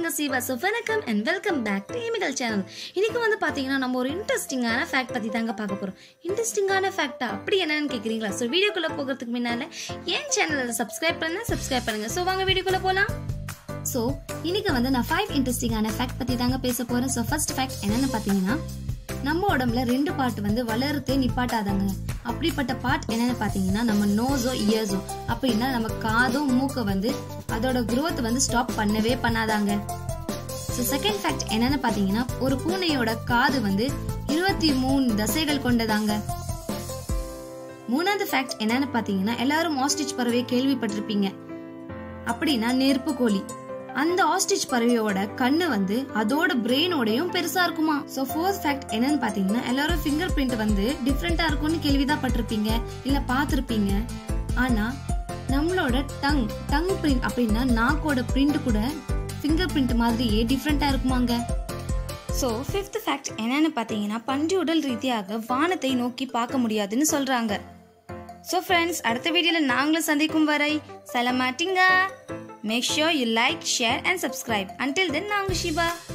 உங்க சிவா ஸோ வணக்கம் and welcome back to எமிகல் சேனல் இன்னைக்கு வந்து பாத்தீங்கன்னா நம்ம ஒரு இன்ட்ரெஸ்டிங்கான ஃபேக்ட் பத்தி தாங்க பார்க்க போறோம் இன்ட்ரெஸ்டிங்கான ஃபேக்டா அப்படி என்னன்னு கேக்குறீங்களா ஸோ வீடியோக்குள்ள போகிறதுக்கு முன்னால என் சேனலை சப்ஸ்கிரைப் பண்ணுங்க சப்ஸ்கிரைப் பண்ணுங்க ஸோ வாங்க வீடியோக்குள்ள போலாம் ஸோ இன்னைக்கு வந்து நான் ஃபைவ் இன்ட்ரெஸ்டிங்கான ஃபேக்ட் பத்தி தாங்க பேச போறேன் ஸோ ஃபர்ஸ்ட் ஃபேக்ட் என்னன்னு பாத்தீங்கன்னா நம்ம உடம்புல ரெண்டு பார்ட் வந்து வளர்றதே நிப்பாட்டாதாங்க அப்படிப்பட்ட பார்ட் என்னன்னு பாத்தீங்கன்னா நம்ம நோஸோ இயர்ஸோ அப்படின்னா நம்ம காதும் மூக்க வந்து அதோட growth வந்து ஸ்டாப் பண்ணவே பண்ணாதாங்க ஸோ செகண்ட் ஃபேக்ட் என்னன்னு பாத்தீங்கன்னா ஒரு பூனையோட காது வந்து இருபத்தி மூணு தசைகள் கொண்டதாங்க மூணாவது ஃபேக்ட் என்னன்னு பாத்தீங்கன்னா எல்லாரும் ஆஸ்டிச் பறவையை கேள்விப்பட்டிருப்பீங்க அப்படின்னா நெருப்பு கோழி அந்த ஆஸ்டிச் பறவையோட கண்ணு வந்து அதோட பிரெயினோடயும் பெருசா இருக்குமா சோ ஃபோர்த் ஃபேக்ட் என்னன்னு பாத்தீங்கன்னா எல்லாரும் ஃபிங்கர் பிரிண்ட் வந்து டிஃப்ரெண்டா இருக்கும்னு கேள்விதான் பட்டிருப்பீங்க இல்ல பாத்திருப்பீங்க ஆனா நம்மளோட டங் டங் பிரிண்ட் அப்படின்னா நாக்கோட பிரிண்ட் கூட ஃபிங்கர் பிரிண்ட் மாதிரியே டிஃப்ரெண்டா இருக்குமாங்க ஸோ ஃபிஃப்த் ஃபேக்ட் என்னன்னு பார்த்தீங்கன்னா பன்றி உடல் ரீதியாக வானத்தை நோக்கி பார்க்க முடியாதுன்னு சொல்றாங்க ஸோ ஃப்ரெண்ட்ஸ் அடுத்த வீடியோவில் நாங்களும் சந்திக்கும் வரை சலமாட்டிங்க make sure you like share and subscribe until then நாங்கள் ஷிபா